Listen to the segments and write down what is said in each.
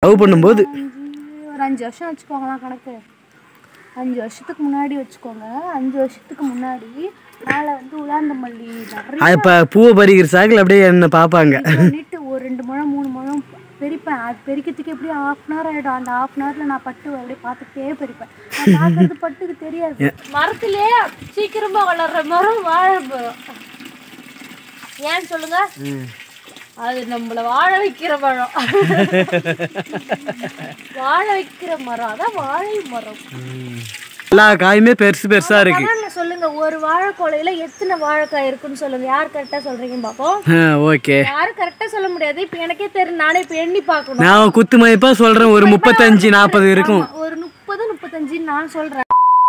Love பண்ணும்போது ஒரு அஞ்சு வருஷம் வச்சுக்கோங்களேன் கணக்கு அஞ்சு வருஷத்துக்கு முன்னாடி வச்சுக்கோங்க அஞ்சு வருஷத்துக்கு முன்னாடி மேலே வந்து உலாந்த மல்லி நிறைய இப்போ பூவை பறிக்கிற சாக்கில் அப்படியே என்ன பார்ப்பாங்க பண்ணிட்டு ஒரு ரெண்டு முழம் மூணு முழம் பெரிப்பேன் அது பெரிக்கிறதுக்கு எப்படியும் ஹாஃப் அன் ஹவர் ஆகிடும் அந்த ஹாஃப் அன் ஹவரில் நான் பட்டு அப்படியே பார்த்துட்டே பெரிப்பேன் நான் பார்க்கறது பட்டுக்கு தெரியாது மரத்திலே சீக்கிரமா வளர்ற மரம் வாழை மரம் ஏன்னு சொல்லுங்க அது நம்மள வாழ வைக்கிற மரம் வாழ வைக்கிற மரம் அதான் வாழை மரம் எல்லா காயுமே பெருசு பெருசாக இருக்கு கணக்குல சொல்லுங்க ஒரு வாழைக்கொலையில எத்தனை வாழைக்காய் இருக்குன்னு சொல்லுங்க யார் கரெக்டா சொல்றீங்கன்னு பாப்போம் ஓகே யாரும் கரெக்டா சொல்ல முடியாது இப்ப எனக்கே தெரியும் நானே இப்ப எண்ணி பார்க்கணும் நான் குத்து மதிப்பாக சொல்கிறேன் ஒரு முப்பத்தஞ்சு நாற்பது இருக்கும் ஆமா, ஒரு முப்பது முப்பத்தஞ்சு நான் சொல்றேன்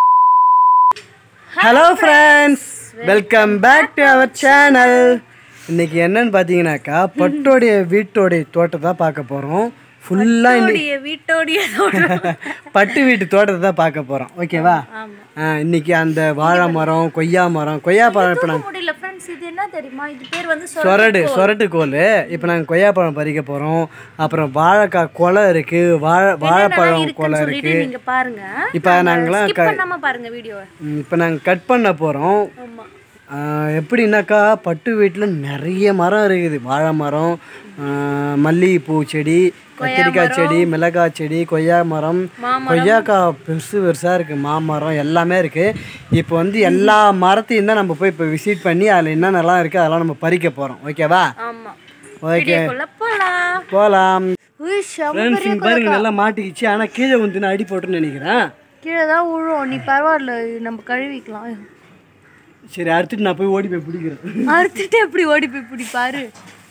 hello friends welcome back to our channel இன்னைக்கு என்னன்னு பார்த்தீங்கன்னாக்கா பட்டோடைய வீட்டோடைய தோட்டத்தை தான் பார்க்க போகிறோம் ஃபுல்லாக வீட்டோடைய வீட்டோடைய பட்டு வீட்டு தோட்டத்தை தான் பார்க்க போகிறோம் ஓகேவா ஆ, இன்னைக்கு அந்த வாழை மரம் கொய்யா மரம் கொய்யா பழம் இப்போ நாங்கள் முடியல ஃப்ரெண்ட்ஸ் இது என்ன தெரியுமா இது பேர் வந்து சொ- சொரடு சொரட்டு கோல் இப்போ நாங்கள் கொய்யா பழம் பறிக்க போகிறோம் அப்புறம் வாழைக்காய் கொலை இருக்குது வாழை வாழைப்பழம் இருக்குன்னு கொலை சொல்லிட்டு இருக்குது நீங்க பாருங்க இப்போ நாங்களாம் ஸ்கிப் பண்ணாம பாருங்க வீடியோவை இப்போ நாங்கள் கட் பண்ண போகிறோம் ஆமா எப்படின்னாக்கா பட்டு வீட்டில் நிறைய மரம் இருக்குது வாழை மரம் ஆஹ் மல்லிகைப்பூ செடி கத்திரிக்காய் செடி மிளகாய் செடி கொய்யா மரம் கொய்யாக்காய் பெருசு பெருசாக இருக்குது மாமரம் எல்லாமே இருக்குது இப்போ வந்து எல்லா மரத்தையும் தான் நம்ம போய் இப்போ விசிட் பண்ணி அதில் என்னென்னலாம் இருக்குது அதெல்லாம் நம்ம பறிக்க போகிறோம் ஓகேவா ஆமா ஓகே வீடியோக்குள்ள போலாம் போகலாம் உய், செம ஃப்ரெண்ட்ஸ் இங்கே பாருங்க நல்லா மாட்டிக்கிச்சு ஆனால் கீழே வந்து அடி போட்டுன்னு நினைக்கிறேன் கீழே தான் விழுவோம் நீ பரவாயில்ல இது நம்ம கழுவிக்கலாம் சரி அடுத்துட்டு நான் போய் ஓடி போய் பிடிக்கிறேன் அறுத்துட்டு எப்படி ஓடி போய் பிடி பாரு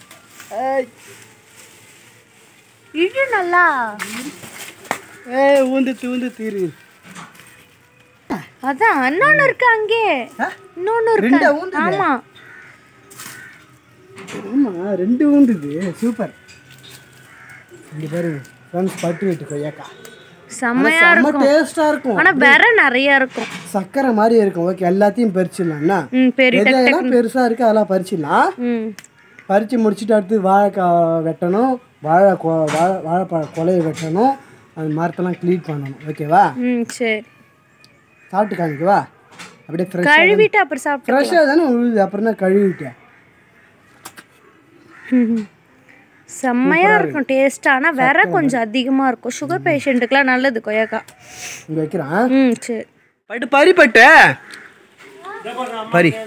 இது நல்லா ஏ ஊந்து தூந்து தீரு அதான் இன்னொன்னு இருக்கு அங்கே இன்னொன்னு ரெண்டா இருக்கு ஊந்துது? ஆமா ஆமாம் ரெண்டு ஊந்துது சூப்பர் இங்கே பாருங்க ஃப்ரெண்ட்ஸ் பட்டு வீட்டு கொய்யாக்கா செம்மையா செம்ம டேஸ்ட்டாக இருக்கும் ஆனா விர நிறைய இருக்கும் சக்கரை மாதிரி இருக்கும் ஓகே எல்லாத்தையும் பறிச்சிடலாம்னா ம் பெரிய எது எதெல்லாம் பெருசாக இருக்குது அதெல்லாம் பறிச்சிடலாம் ம் பறித்து முடிச்சுட்டு அடுத்து வாழைக்காய் வெட்டணும் வாழை கொ வாழை வாழைப்பழ கொலையை வெட்டணும் அது மரத்தெல்லாம் க்ளீன் பண்ணணும் ஓகேவா ம் சரி சாப்பிட்டு காமிக்கவா அப்படியே ஃப்ரெஷ்ஷாக கழுவிட்டு அப்புறம் சாப்பிட்டு ஃப்ரெஷ்ஷாக தானே உழுது அப்புறம் தான் கழுவிட்டேன் செம்மையா இருக்கும் டேஸ்ட் ஆனா விர கொஞ்சம் அதிகமா இருக்கும் சுகர் பேஷண்ட்டுக்குலாம் நல்லது கொய்யாக்கா இங்கே வைக்கிறேன் ம் சரி பட்டு பறி பட்டு பறி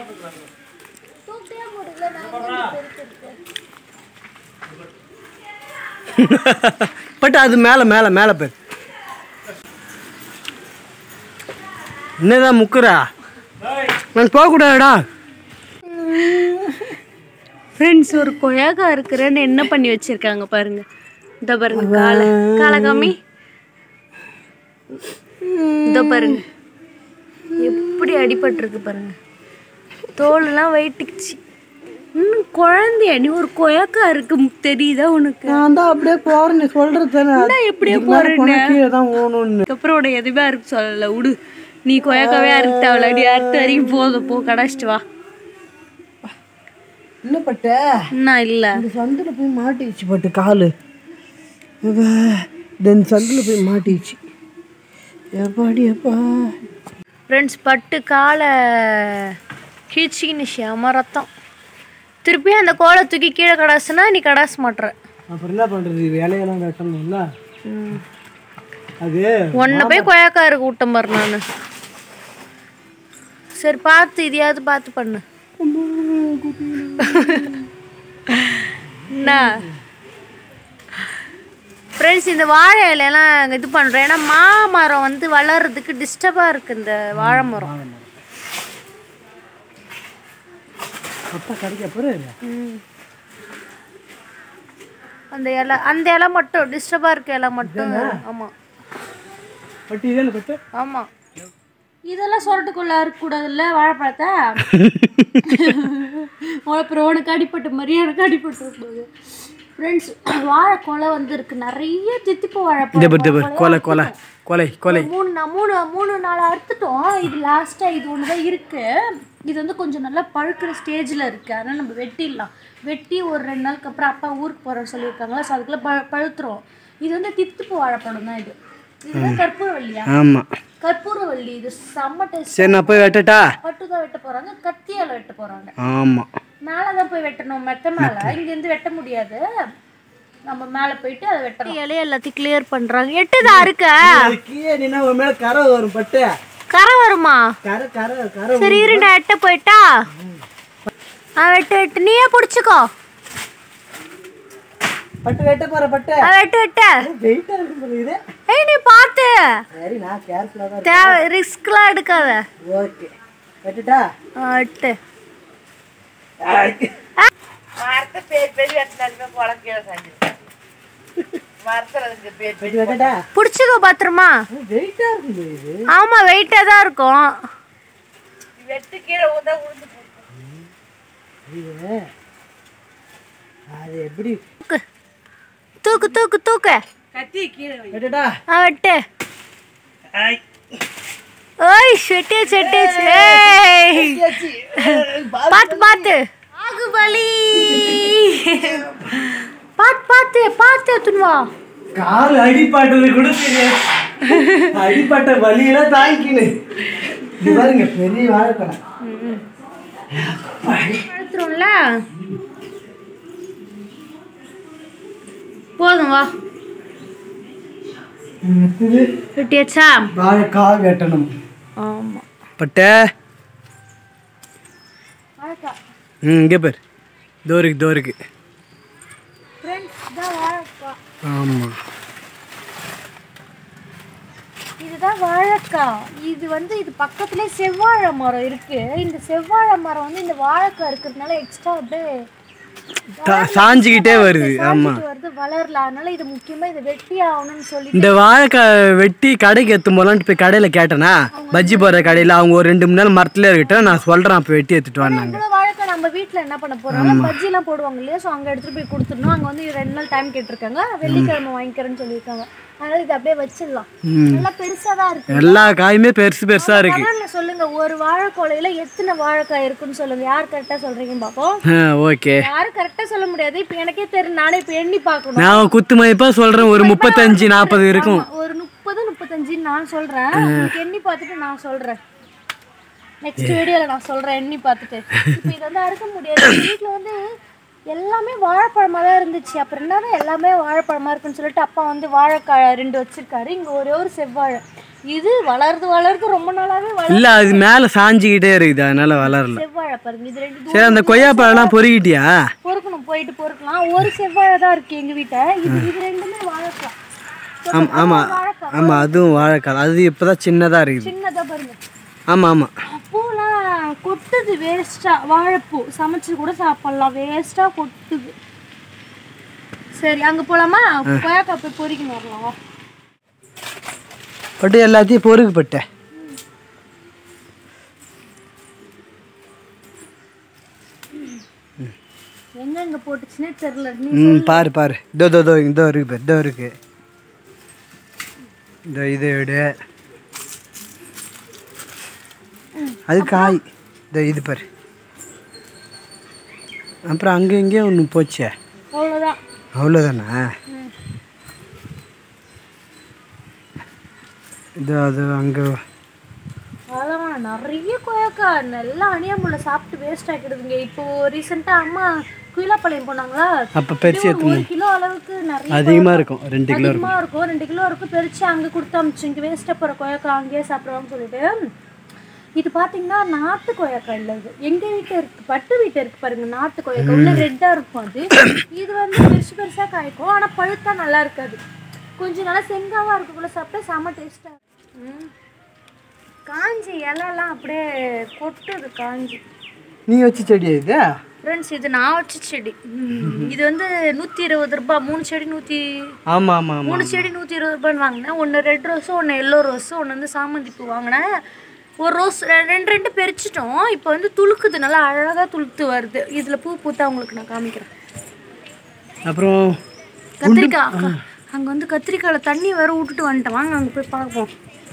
பட் அது மேலே மேலே மேலே போய் என்னதான் முக்குறா நான் போகக்கூடாதுடா ஃப்ரெண்ட்ஸ் ஒரு கொய்யாக்கா இருக்கிறேன்னு என்ன பண்ணி வச்சிருக்காங்க பாருங்க இந்த பாருங்க காலை காலை காமி இந்த பாருங்க எப்படி அடிபட்டிருக்கு பாருங்க தோலெல்லாம் வெயிட்டுக்குச்சு இன்னும் குழந்தைய நீ ஒரு கொய்யாக்கா இருக்கு தெரியுதா உனக்கு நான் தான் அப்படியே போகிறேன் நீ சொல்கிறது தானே நான் எப்படியே போறேன்னு கீழே தான் ஓணும்னு அதுக்கப்புறம் உடைய எதுவுமே அறுக்க சொல்லல விடு நீ கொய்யாக்காவே அறுத்த அவளை நீ அறுத்த வரைக்கும் போதும் போ கடாச்சிட்டு வா என்ன பட்ட என்ன இல்லை இந்த சந்தில் போய் மாட்டிடுச்சு பட்டு காலு தென் சந்தில் போய் மாட்டிடுச்சு எப்பாடி எப்பா ஃப்ரெண்ட்ஸ் பட்டு காலை கீழ்ச்சின்னு செம ரத்தம் திருப்பி அந்த கோலை தூக்கி கீழே கடாசுனா நீ கடாச மாட்ற அப்புறம் என்ன பண்ணுறது வேலையெல்லாம் வெட்டணும்ல அது உன்னை போய் கொய்யாக்கா இருக்கு விட்டம் பாரு நான் சரி பார்த்து இதையாவது பார்த்து பண்ணு என்ன ஃப்ரெண்ட்ஸ் இந்த வாழை இலையெல்லாம் இது பண்ணுறோம் ஏன்னா மாமரம் வந்து வளர்றதுக்கு டிஸ்டர்பாக இருக்குது இந்த வாழை மரம் அப்பா கிடைக்க போகிறேன் ம். அந்த இலை அந்த இலை மட்டும் டிஸ்டர்பாக இருக்க இலை மட்டும் ஆமாம் பட்டு இதே பட்டு ஆமாம் இதெல்லாம் சொரட்டுக்குள்ள இருக்கக்கூடாதுல்ல வாழைப்பழத்தை அப்புறம் உனக்கு அடிப்பட்ட மாதிரி எனக்கு அடிப்பட்டு போகுது ஃப்ரெண்ட்ஸ் வாழைக்கொலை வந்து இருக்கு நிறைய தித்திப்பு இந்த வாழைப்பழம் பட்டு பாரு கொலை கொலை கொலை கொலை மூணு நா- மூணு மூணு நாள் அறுத்துட்டோம் இது லாஸ்ட்டாக இது ஒன்று தான் இருக்கு இது வந்து கொஞ்சம் நல்லா பழுக்கிற ஸ்டேஜில் இருக்கு அதனால் நம்ம வெட்டிடலாம் வெட்டி ஒரு ரெண்டு நாளுக்கு அப்புறம் அப்பா ஊருக்கு போகிறோம் சொல்லியிருக்காங்களா ஸோ அதுக்குள்ளே பழு பழுத்துரும் இது வந்து தித்துப்பு வாழைப்பழம் தான் இது இதுதான் கற்பூரவல்லியா ஆமாம் கற்பூரவல்லி இது செம்ம டேஸ்ட் சரி நான் போய் வெட்டட்டா பட்டு தான் வெட்ட போறாங்க கத்தியால வெட்ட போறாங்க ஆமாம் மேலதான் போய் வெட்டணும் மெத்த மேல இங்க இருந்து வெட்ட முடியாது நம்ம மேல போயிட்டு அதை வெட்டணும் இலைய எல்லாத்தையும் கிளியர் பண்றாங்க எட்டுதா இருக்க கீழே நின்னா ஒரு மேலே கரை வரும் பட்டு கரை வருமா கரை கரை கரை சரி இரு நான் எட்ட போயிட்டா ஆ வெட்டு வெட்டு நீயே பிடிச்சிக்கோ பட்டு வெட்ட போகிற பட்டு ஆ வெட்டு வெட்ட வெயிட்டாக இருக்கும் போல இது ஏய் நீ பார்த்து சரி நான் கேர்ஃபுல்லாக தான் தேவை ரிஸ்க்லாம் எடுக்காத ஓகே வெட்டுட்டா ஆ, வெட்டு மரத்தை பேர் பேர் வெட்டினாலுமே குளம் கீழே சாஞ்சிருக்கும் மரத்தில் அதுக்கு பேர் வெட்டி வெட்டட்டா பிடிச்சிக்கோ பத்திரமா வெயிட்டாக இருக்கும் போல இது ஆமா வெயிட்டா தான் இருக்கும் வெட்டு கீழே ஊந்தா உளுந்து போகும் இது அது எப்படி தூக்கு தூக்கு தூக்கு கத்தி கீழே வை வெட்டுட்டா ஆ வெட்டு ஆய். ஓய் வெட்டியாச்சு வெட்டியாச்சு ஏய் பாத்து பாத்து பாகுபலி பாத்து பாத்து பாத்து துன்வா கால் அடிப்பட்டது கூட தெரியாது அடிப்பட்ட வலியெல்லாம் தாங்கிக்கினு இது பாருங்க பெரிய வாழைப்பழம் எடுத்துரும்ல போதும் வா அடுத்தது வெட்டியாச்சா வாழைக்காய் வெட்டணும் ஆமா பட்ட வாழைக்காய் ம் இங்கே பேர் தோருக்கு தோருக்கு ஃப்ரெண்ட்ஸ் தான் வாழைக்காய் ஆமாம் இதுதான் வாழைக்காய் இது வந்து இது பக்கத்துலேயே செவ்வாழை மரம் இருக்கு இந்த செவ்வாழை மரம் வந்து இந்த வாழைக்காய் இருக்கிறதுனால எக்ஸ்ட்ரா அப்படியே சாஞ்சிக்கிட்டே வருது ஆமாம் சாஞ்சிட்டு வருது வளரல அதனால இது முக்கியமா இதை வெட்டி ஆகணும்னு சொல்லி இந்த வாழைக்காய் வெட்டி கடைக்கு எடுத்து போகலான்ட்டு போய் கடையில் கேட்டேனா பஜ்ஜி போடுற கடையில் அவங்க ஒரு ரெண்டு மணி நேரம் மரத்துல இருக்கட்டும் நான் சொல்கிறேன் அப்போ வெட்டி எடுத்துட்டு வந்தாங்க இவ்வளோ வாழைக்காய் நம்ம வீட்ல என்ன பண்ண போறோம் பஜ்ஜிலாம் போடுவாங்க இல்லையா ஸோ அங்க எடுத்துட்டு போய் கொடுத்துடணும் அங்க வந்து ரெண்டு நாள் டைம் கேட்டிருக்காங்க வெள்ளிக்கிழமை வாங்கிக்கிறேன்னு சொல்லியிருக்காங்க அதனால இது அப்படியே வச்சிடலாம் நல்லா பெருசா தான் இருக்கு எல்லா காயுமே பெருசு பெருசாக இருக்கு கமெண்ட்ல சொல்லுங்க ஒரு வாழைக்கோலையில எத்தனை வாழைக்காய் இருக்குன்னு சொல்லுங்க யார் கரெக்டா சொல்றீங்கன்னு பார்ப்போம் ஓகே யாரும் கரெக்டா சொல்ல முடியாது இப்போ எனக்கே தெரியும் நானே இப்போ எண்ணி பார்க்கணும் நான் குத்து மதிப்பாக சொல்கிறேன் ஒரு முப்பத்தஞ்சு நாற்பது இருக்கும் ஆமா, ஒரு முப்பது முப்பத்தஞ்சு நான் சொல்றேன் உங்களுக்கு எண்ணி பார்த்துட்டு நான் சொல்றேன் நெக்ஸ்ட் வீடியோல நான் சொல்றேன் எண்ணி பார்த்துட்டு இப்போ இதை வந்து அறுக்க முடியாது எங்க வீட்ல வந்து எல்லாமே வாழைப்பழமா தான் இருந்துச்சு அப்புறம் என்னதான் எல்லாமே வாழைப்பழமா இருக்குன்னு சொல்லிட்டு அப்பா வந்து வாழைக்காய் ரெண்டு வச்சிருக்காரு இங்க ஒரே ஒரு செவ்வாழை இது வளருது வளருது ரொம்ப நாளாவே வளர் இல்லை அது மேலே சாஞ்சிக்கிட்டே இருக்குது அதனால வளரல செவ்வாழை பாருங்க இது ரெண்டு சரி அந்த கொய்யாப்பழம்லாம் பொறுக்கிட்டியா பொறுக்கணும் போயிட்டு பொறுக்கலாம் ஒரு செவ்வாழை தான் இருக்கு எங்க வீட்டை இது இது ரெண்டுமே வாழைக்காய் ஆமாம் ஆமாம் வாழைக்காய் ஆமாம் அதுவும் வாழைக்காய் அது இப்போ தான் சின்னதாக இருக்குது சின்னதா பாருங்க ஆமாம் ஆமாம் பூலாம் கொட்டுது வேஸ்டா வாழைப்பூ சமைச்சு கூட சாப்பிடலாம் வேஸ்டா கொட்டுது சரி அங்க போலாமா கொய்யாக்காய் போய் பொறிக்கணும் வரலாம் வா. பட்டு எல்லாத்தையும் பொறுக்கு பட்ட எங்க எங்க போட்டுச்சுன்னே தெரியல நீ ம் பாரு பாரு இதோ இதோ இதோ இதோ இருக்கு பாரு இதோ இருக்கு இதோ இதை விடு அது காய் இதோ இது பாரு அப்புறம் அங்கே இங்கே ஒன்று போச்சே அவ்வளோதான் அவ்வளோதானா இதோ அது அங்கே அவ்வளோதான் நிறைய கொய்யாக்காய் நல்லா அணியாமுள்ள சாப்பிட்டு வேஸ்ட் ஆக்கிடுதுங்க இப்போ ரீசெண்டாக அம்மா குயிலாப்பாளையம் போனாங்களா அப்போ பெருசு ஒரு ஒரு கிலோ அளவுக்கு நிறைய அதிகமாக இருக்கும் ரெண்டு கிலோ இருக்கும் அதிகமாக இருக்கும் ரெண்டு கிலோ இருக்கும் பெருச்சு அங்கே கொடுத்து அமிச்சு இங்கே வேஸ்ட்டாக போகிற கொய்யாக்காய் அங்கேயே சாப்பிடுவாங்கன்னு சொல்லிட்டு இது பார்த்தீங்கன்னா நாட்டு கொய்யாக்காய் இல்லை இது எங்கள் வீட்டில் இருக்கு பட்டு வீட்டில் இருக்கு பாருங்க நாட்டு கொய்யாக்காய் உள்ள ரெட்டாக இருக்கும் அது இது வந்து பெருசு பெருசாக காய்க்கும் ஆனால் பழுத்தா நல்லா இருக்காது கொஞ்சம் நல்லா செங்காவாக இருக்கக்குள்ள சாப்பிட்டா செம்ம டேஸ்ட்டாக இருக்கும் காஞ்சி இலைலாம் அப்படியே கொட்டுது காஞ்சி நீ வச்சு செடியா இது ஃப்ரெண்ட்ஸ் இது நான் வச்ச செடி இது வந்து நூற்றி இருபது ரூபாய் மூணு செடி நூற்றி ஆமாம் ஆமாம் ஆமாம் மூணு செடி நூற்றி இருபது ரூபான்னு வாங்கினேன் ஒன்று ரெட் ரோஸும் ஒன்று எல்லோ ரோஸும் ஒன்று வந்து சாமந்தி பூ வாங்கினேன் ஒரு ரோஸ் ரெ- ரெண்டு ரெண்டு பறிச்சிட்டோம் இப்போ வந்து துளுக்குது நல்லா அழகாக துளுத்து வருது இதில் பூ பூத்தா உங்களுக்கு நான் காமிக்கிறேன் அப்புறம் கத்திரிக்காய் அங்கே வந்து கத்திரிக்காயில் தண்ணி வேற விட்டுட்டு வந்துட்டேன் வாங்க அங்கே போய் பார்ப்போம்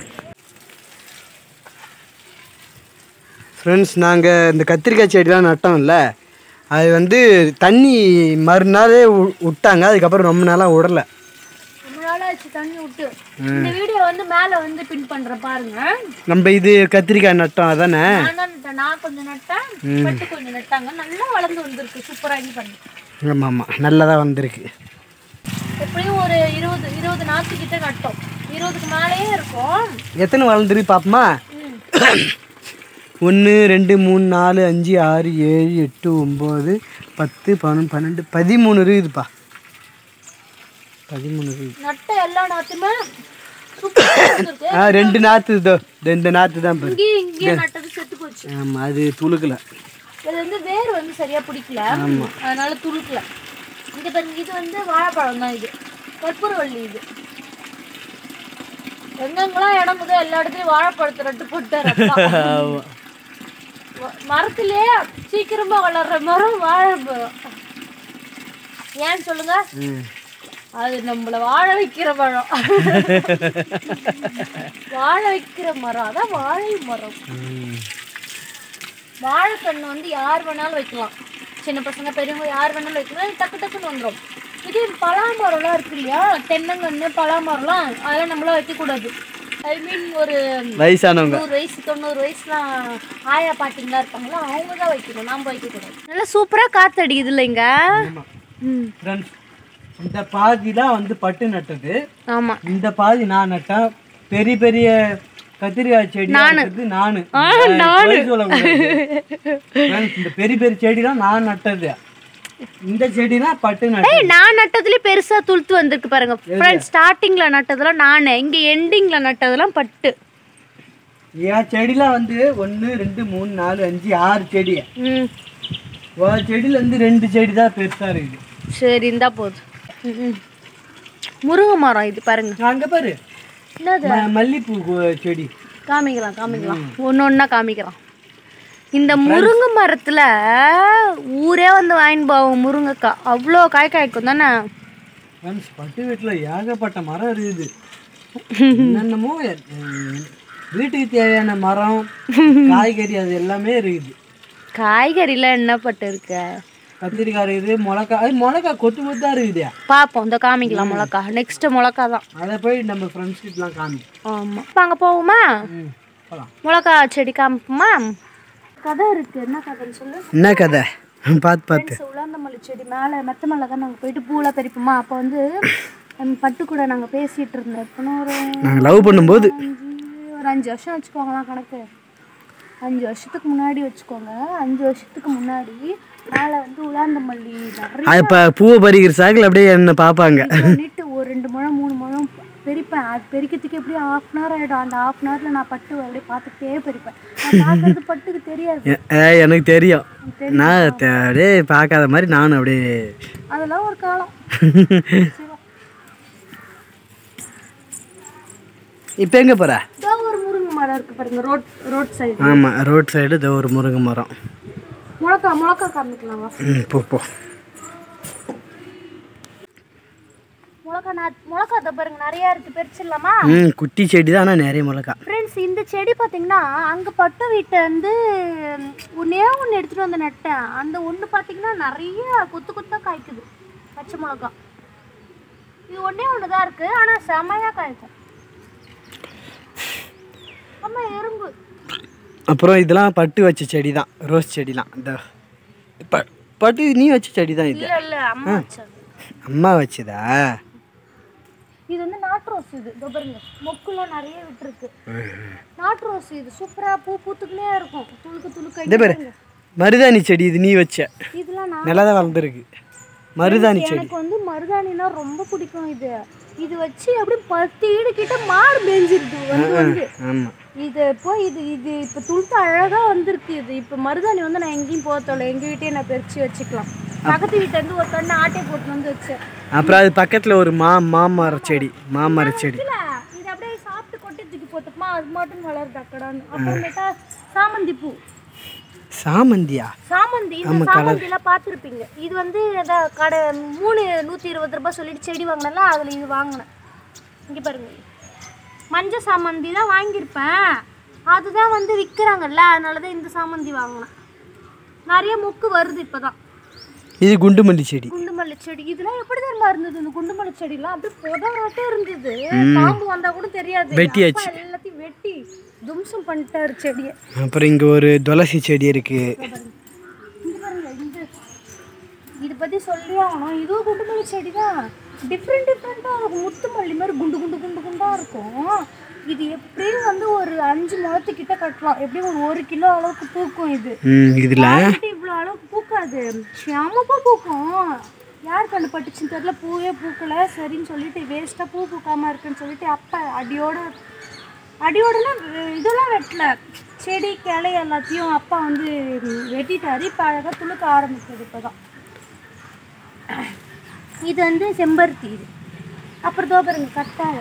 ஃப்ரெண்ட்ஸ் நாங்கள் இந்த கத்திரிக்காய் செடிலாம் நட்டோம்ல அது வந்து தண்ணி மறுநாளே வு- விட்டாங்க அதுக்கப்புறம் ரொம்ப நாளாக விடல அம்மா நாளாச்சு தண்ணி விட்டு இந்த வீடியோ வந்து மேல வந்து பின் பண்றேன் பாருங்க நம்ம இது கத்திரிக்காய் நட்டோம் அதானே நான் தான் நட்டேன் நான் கொஞ்சம் நட்டேன் பட்டு கொஞ்சம் நட்டாங்க நல்லா வளர்ந்து வந்திருக்கு சூப்பரா இது பண்ணி ஆமாம் ஆமாம் நல்லதாக வந்திருக்கு எப்படியும் ஒரு இருபது இருபது நாத்து கிட்ட நட்டோம் இருபதுக்கு மேலேயே இருக்கும் எத்தனை வளர்ந்துருக்கு பாப்பமா ம். ஒன்று ரெண்டு மூணு நாலு அஞ்சு ஆறு ஏழு எட்டு ஒம்பது பத்து பதினொன்று பன்னெண்டு பதிமூணு இருக்குதுப்பா பதிமூணு இருக்குது நட்ட எல்லா நாத்துமே சூப்பரா வந்திருக்கு ஆ ரெண்டு நாற்று இதோ ரெண்டு நாற்று தான் பாரு இங்கேயும் இங்கேயும் நட்டது செத்து போச்சு ஆமாம் அது துளுக்கல இது வந்து வேர் வந்து சரியா பிடிக்கல அதனால துளுக்கல இங்க பாருங்க இது வந்து வாழைப்பழம் தான் இது கற்பூரவள்ளி இது எங்கெங்கெல்லாம் இடம் போதோ எல்லா இடத்துலயும் வாழைப்பழத்தை நட்டு போட்டாரு அப்பா. ஆமாம் வ- மரத்திலே சீக்கிரமா வளர்ற மரம் வாழைப்பழம் ஏன்னு சொல்லுங்க ம் அது நம்மள வாழ வைக்கிற மரம் வாழ வைக்கிற மரம் அதான் வாழை மரம் ம். வாழைக்கண்ணு வந்து யார் வேணாலும் வைக்கலாம் சின்ன பசங்க பெரியவங்க யார் வேணாலும் வைக்கலாம் இது டக்கு டக்குன்னு வந்துடும் இதே பலாமரம்லாம் இருக்கு இல்லையா தென்னங்கன்று பலாமரம்லாம் அதெல்லாம் நம்மளாம் வைக்கக்கூடாது ஐ மீன் ஒரு வயசானவங்க நூறு வயசு தொண்ணூறு வயசுலாம் ஆயா பாட்டிங்களா இருப்பாங்களா அவங்க தான் வைக்கணும் நாம வைக்கக்கூடாது நல்லா சூப்பராக காற்று அடிக்குது இல்லைங்க ம் ஃப்ரெண்ட்ஸ் இந்த பாதிலாம் வந்து பட்டு நட்டது ஆமாம் இந்த பாதி நான் நட்டேன் பெரிய பெரிய கத்திரிக்காய் செடி நட்டது நானு பொய் சொல்லக்கூடாது. Friends, இந்த பெரிய பெரிய செடிலாம் நான் நட்டது இந்த செடிலாம் பட்டு நட்டது ஏய் நான் நட்டதுலேயே பெருசா துளுத்து வந்திருக்கு பாருங்க ஃப்ரெண்ட்ஸ் ஸ்டார்டிங்ல நட்டதெல்லாம் நான் இங்க எண்டிங்ல நட்டதெல்லாம் பட்டு என் செடிலாம் வந்து ஒன்று ரெண்டு மூணு நாலு அஞ்சு ஆறு செடி ம் ஒரு செடியில இருந்து ரெண்டு செடி தான் பெருசா இருக்குது சரி இந்தா போதும் ம், ம். முருங்கை மரம் இது பாருங்க அங்க பாரு என்னது ம- மல்லிப்பூ கு- செடி காமிக்கலாம் காமிக்கலாம் ஒன்று ஒன்றா காமிக்கலாம் இந்த முருங்கை மரத்துல ஊரே வந்து வாங்கிட்டு போவோம் முருங்கைக்காய் அவ்வளோ காய் காய்க்கும் தானே ஃப்ரெண்ட்ஸ் பட்டு வீட்டில் ஏகப்பட்ட மரம் இருக்குது என்னென்னமோ உம், வீட்டுக்கு தேவையான மரம் காய்கறி அது எல்லாமே இருக்குது காய்கறில என்ன பட்டு இருக்க கத்திரிக்காய் இருக்குது மிளகா அது மிளகா கொத்து கொத்தா இருக்குது பார்ப்போம் இந்த காமிக்கலாம் மிளகா நெக்ஸ்ட் மிளகா தான் அதை போய் நம்ம ஃப்ரெண்ட்ஸ் கிட்டலாம் காமி ஆமாம் இப்போ அங்கே போவோமா ம் போகலாம் மிளகா செடி காமிப்போமா கதை இருக்கு என்ன கதைன்னு சொல்லு என்ன கதை பார்த்து பார்த்து ஃப்ரெண்ட்ஸ் உலாந்தமல்லி செடி மேலே மெத்த மேலே தான் நாங்கள் போயிட்டு பூலாம் பறிப்போமா அப்போ வந்து ஹம், பட்டு கூட நாங்கள் பேசிகிட்டு இருந்தோம் இப்போ ஒரு நாங்கள் லவ் பண்ணும்போது அஞ்சு ஒரு அஞ்சு வருஷம் வச்சுக்கோங்களேன் கணக்கு அஞ்சு வருஷத்துக்கு முன்னாடி வச்சுக்கோங்க அஞ்சு வருஷத்துக்கு முன்னாடி மேலே வந்து உலாந்தமல்லி நிறைய அது இப்போ பூவை பறிக்கிற சாக்கில் அப்படியே என்ன பார்ப்பாங்க பண்ணிட்டு ஒரு ரெண்டு முழம் மூணு முழம் பெரிப்பேன் அது பெரிக்கிறதுக்கு எப்படியும் ஆஃப் அன் ஹவர் ஆகிடும் அந்த ஆஃப் அன் ஹவரில் நான் பட்டு அப்படியே பார்த்துட்டே பெரிப்பேன் நான் பார்க்கறது பட்டுக்கு தெரியாது ஏ ஏ, எனக்கு தெரியும் நான் தெ- அப்படியே பார்க்காத மாதிரி நானும் அப்படியே அதெல்லாம் ஒரு காலம் சிவா. இப்போ எங்கே போகிற இதோ ஒரு முருங்கை மரம் இருக்கு பாருங்க ரோட் ரோட் சைடு ஆமாம் ரோட் சைடு இதோ ஒரு முருங்கை மரம் முளக்கா முளக்கா காமிக்கலாமா ம் போ போ முளக்கா நான் முளக்கா அதை பாருங்க நிறைய இருக்கு பறிச்சிடலாமா ம் குட்டி செடி தான் ஆனால் நிறைய மிளகா ஃப்ரெண்ட்ஸ் இந்த செடி பார்த்தீங்கன்னா அங்கே பட்டு வீட்டை வந்து ம், ஒண்ணே ஒன்று எடுத்துகிட்டு வந்து நட்டேன் அந்த ஒன்று பார்த்தீங்கன்னா நிறைய கொத்து கொத்தாக காய்க்குது பச்சை மிளகா இது ஒன்றே ஒன்று தான் இருக்குது ஆனால் செமையாக காய்க்கும் அம்மா எறும்பு அப்புறம் இதெல்லாம் பட்டு வச்ச செடி தான் ரோஸ் செடிலாம் இந்த ப- பட்டு நீ வச்ச செடி தான் இது இல்லை இல்லை அம்மா வச்சது அம்மா வச்சதா இது வந்து நாட்டு ரோஸ் இது இதோ பாருங்க மொக்குலாம் நிறைய விட்டுருக்கு நாட்டு ரோஸ் இது சூப்பராக பூ பூத்துக்கிட்டே இருக்கும் துளுக்கு துளுக்க இதே பாரு மருதாணி செடி இது நீ வச்ச இதெல்லாம் நான் நல்லா தான் வளர்ந்துருக்கு மருதாணி செடி எனக்கு வந்து மருதாணினா ரொம்ப பிடிக்கும் இது இது வச்சு அப்படியே பத்து ஈடு கிட்ட மாடு மேய்ஞ்சிருது வந்து வந்து ஆமாம் இது போய் இது இது இப்போ துளுத்து அழகா வந்திருக்கு இது இப்போ மருதாணி வந்து நான் எங்கேயும் போக தேவையில்ல எங்கள் வீட்டையே நான் பறிச்சு வச்சுக்கலாம் பக்கத்து வீட்டுல இருந்து ஒரு கண்ணு ஆட்டை போட்டு வந்து வச்சேன் அப்புறம் அது பக்கத்தில் ஒரு மா மாமர செடி மாமர செடி இல்ல இது அப்படியே சாப்பிட்டு கொட்டி தூக்கி போட்டுப்போமா அது மட்டும் வளருது அக்கடான்னு அப்புறமேட்டா சாமந்தி பூ சாமந்தியா சாமந்தி இந்த சாமந்தி எல்லாம் பார்த்துருப்பீங்க இது வந்து ஏதோ கடை மூணு நூற்றி இருபது ரூபாய் சொல்லிட்டு செடி வாங்கினல அதில் இது வாங்கினேன் இங்கே பாருங்க மஞ்சள் சாமந்தி தான் வாங்கியிருப்பேன் அதுதான் வந்து விற்கிறாங்கல்ல அதனால தான் இந்த சாமந்தி வாங்கினேன் நிறைய மொக்கு வருது இப்போ தான் இது குண்டு மல்லி செடி குண்டுமல்லி செடி இதெல்லாம் எப்படி தெரியுமா இருந்தது இந்த குண்டுமல்லி செடிலாம் அப்படியே புதவரட்டே இருந்தது பாம்பு வந்தா கூட தெரியாது வெட்டியாச்சு. அப்பா எல்லாத்தையும் வெட்டி தும்சம் பண்ணிட்டாரு செடியை அப்புறம் இங்கே ஒரு துளசி செடி இருக்குது இங்க பாருங்க இந்த இது பத்தி சொல்லி ஆகணும் இதுவும் குண்டுமல்லி செடி தான் டிஃப்ரெண்ட் டிஃப்ரெண்ட்டாக இருக்கும் முத்து மல்லி மாதிரி குண்டு குண்டு குண்டு குண்டா இருக்கும் இது எப்படியும் வந்து ஒரு அஞ்சு முழத்துக்கிட்ட கட்டலாம் எப்படியும் ஒரு ஒரு கிலோ அளவுக்கு பூக்கும் இது ம் இதில் வாங்கிட்டு இவ்வளோ அளவுக்கு பூக்காது ஷியாமப்பா பூக்கும் யார் கண்டுபட்டுச்சுன்னு தெரியல பூவே பூக்கல சரின்னு சொல்லிட்டு வேஸ்ட்டாக பூ பூக்காம இருக்குன்னு சொல்லிட்டு அப்பா அடியோட அடியோடனா இதெல்லாம் வெட்டல செடி கிளை எல்லாத்தையும் அப்பா வந்து வெட்டிட்டாரு இப்போ அழகாக துளுக்க ஆரம்பிச்சது இப்போ தான் இது வந்து செம்பருத்தி இது அப்புறம் தோ பாருங்க கத்தாழை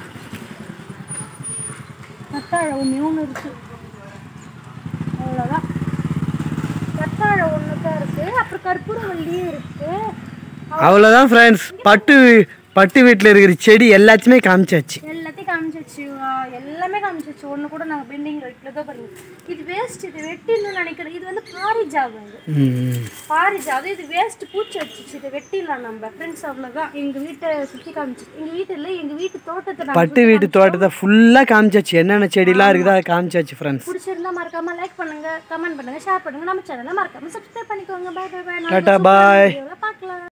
கத்தாழை ஒன்று ஒன்று இருக்குது அவ்வளோதான் கத்தாழை ஒன்று தான் இருக்குது அப்புறம் கற்பூரவல்லியும் இருக்குது அவ்வளோதான் ஃப்ரெண்ட்ஸ் பட்டு பட்டு வீட்டில் இருக்கிற செடி எல்லாத்தையுமே காமிச்சாச்சு எல்லாத்தையும் காமிச்சிச்சு ஆ, எல்லாமே காமிச்சிச்சு ஒன்று கூட நாங்கள் பெண்டிங் வைக்கல தான் பாருங்க இது வேஸ்ட் இது வெட்டிடணும்னு நினைக்கிறேன் இது வந்து பாரிஜாதம் இது ம் பாரிஜாதம் இது வேஸ்ட் பூச்சி வச்சிச்சு இதை வெட்டிடலாம் நம்ம ஃப்ரெண்ட்ஸ் அவ்வளோதான் எங்கள் வீட்டை சுற்றி காமிச்சிச்சு எங்கள் வீட்டு இல்லை எங்கள் வீட்டு தோட்டத்தை நாங்க பட்டு வீட்டு தோட்டத்தை ஃபுல்லாக காமிச்சாச்சு என்னென்ன செடிலாம் இருக்குதோ அதை காமிச்சாச்சு ஃப்ரெண்ட்ஸ் பிடிச்சிருந்தா மறக்காம லைக் பண்ணுங்க கமெண்ட் பண்ணுங்க ஷேர் பண்ணுங்க நம்ம சேனலை மறக்காம சப்ஸ்கிரைப் பண்ணிக்கோங்க பை பை பை டாடா பாய் பார்க்கலாம்